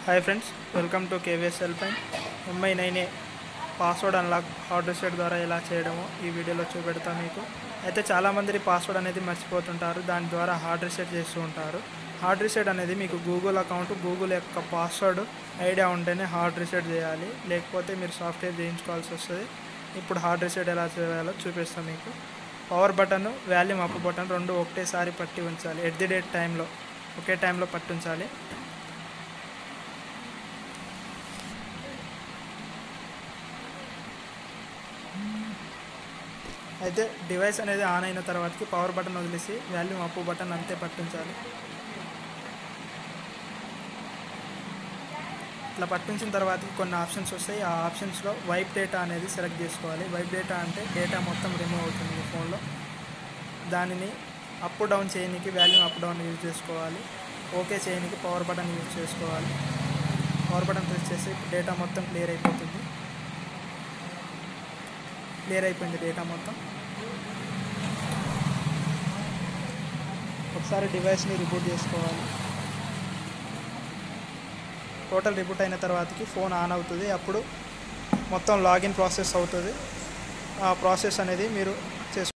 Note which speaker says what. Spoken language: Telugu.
Speaker 1: hi friends welcome to KVS help MI nine A password unlock hard reset ద్వారా ఎలా చేయడమో ఈ వీడియోలో చూపెడతా మీకు అయితే చాలామంది పాస్వర్డ్ అనేది మర్చిపోతుంటారు దాని ద్వారా హార్డ్ రీసెట్ చేస్తూ ఉంటారు హార్డ్ రీసెట్ అనేది మీకు గూగుల్ అకౌంట్ గూగుల్ యొక్క పాస్వర్డ్ ఐడియా ఉంటేనే హార్డ్ రీసెట్ చేయాలి లేకపోతే మీరు సాఫ్ట్వేర్ చేయించుకోవాల్సి వస్తుంది ఇప్పుడు హార్డ్ రీసెట్ ఎలా చేయాలో చూపిస్తాం మీకు power button volume up button రెండు ఒకటేసారి పట్టి ఉంచాలి ఎట్ ది డేట్ టైంలో ఒకే టైంలో పట్టి ఉంచాలి అయితే డివైస్ అనేది ఆన్ అయిన తర్వాతకి పవర్ బటన్ వదిలేసి వాల్యూమ్ అప్ బటన్ అంతే పట్టించాలి ఇట్లా పట్టించిన తర్వాత కొన్ని ఆప్షన్స్ వస్తాయి ఆ ఆప్షన్స్లో వైప్ డేటా అనేది సెలెక్ట్ చేసుకోవాలి వైప్ డేటా అంటే డేటా మొత్తం రిమూవ్ అవుతుంది మీ ఫోన్లో దానిని అప్ డౌన్ చేయడానికి వాల్యూమ్ అప్ డౌన్ యూజ్ చేసుకోవాలి ఓకే చేయడానికి పవర్ బటన్ యూజ్ చేసుకోవాలి పవర్ బటన్ ప్రెస్ చేసి డేటా మొత్తం క్లియర్ అయిపోతుంది క్లియర్ అయిపోయింది డేటా మొత్తం ఒకసారి డివైస్ని రిబూట్ చేసుకోవాలి టోటల్ రిబూట్ అయిన తర్వాతకి ఫోన్ ఆన్ అవుతుంది అప్పుడు మొత్తం లాగిన్ ప్రాసెస్ అవుతుంది ఆ ప్రాసెస్ అనేది మీరు